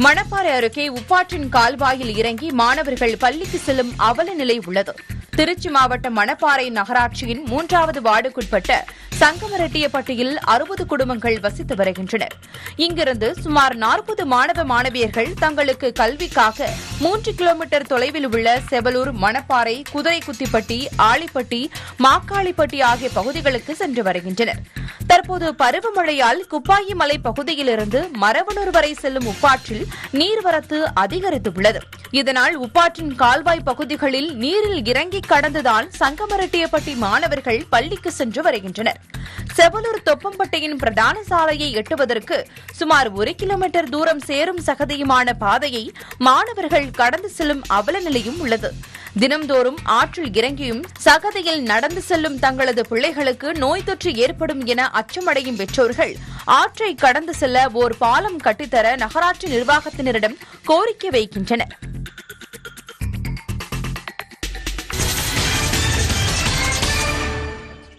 மணப்பாறை அருகே உப்பாற்றின் கால்வாயில் இறங்கி மாணவர்கள் பள்ளிக்கு செல்லும் அவல நிலை உள்ளது திருச்சி மாவட்டம் மணப்பாறை நகராட்சியின் மூன்றாவது வார்டுக்குட்பட்ட சங்கமரெட்டியப்பட்டியில் அறுபது குடும்பங்கள் வசித்து வருகின்றனர் இங்கிருந்து சுமார் நாற்பது மாணவ மாணவியர்கள் தங்களுக்கு கல்விக்காக மூன்று கிலோமீட்டர் தொலைவில் உள்ள செவலூர் மணப்பாறை குதிரைக்குத்திப்பட்டி ஆளிப்பட்டி மாக்காளிப்பட்டி ஆகிய பகுதிகளுக்கு சென்று வருகின்றனர் தற்போது பருவமழையால் குப்பாயி மலை பகுதியிலிருந்து மரவனூர் வரை செல்லும் உப்பாற்றில் நீர்வரத்து அதிகரித்துள்ளது இதனால் உப்பாற்றின் கால்வாய் பகுதிகளில் நீரில் இறங்கி கடந்துதான் சங்கமரட்டியப்பட்டி மாணவர்கள் பள்ளிக்கு சென்று வருகின்றனர் செவலூர் தொப்பம்பட்டியின் பிரதான சாலையை எட்டுவதற்கு சுமார் ஒரு கிலோமீட்டர் தூரம் சேரும் சகதியுமான பாதையை மாணவர்கள் கடந்து செல்லும் அவல நிலையும் உள்ளது தினம்தோறும் ஆற்றில் இறங்கியும் சகதியில் நடந்து செல்லும் தங்களது பிள்ளைகளுக்கு நோய் தொற்று ஏற்படும் என அச்சமடையும் பெற்றோர்கள் ஆற்றை கடந்து செல்ல ஓர் பாலம் கட்டித்தர நகராட்சி நிர்வாகத்தினரிடம் கோரிக்கை வைக்கின்றனர்